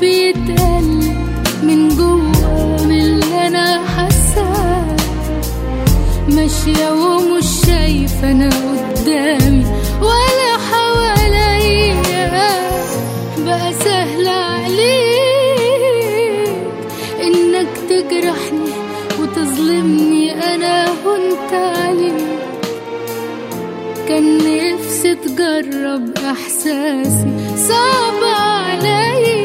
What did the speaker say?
بيتقل من جوا من اللي انا حاساه ماشية ومش شايفة انا قدامي ولا حواليا بقى سهل عليك انك تجرحني وتظلمني انا وانت عليك كان نفسي تجرب احساسي صعب عليا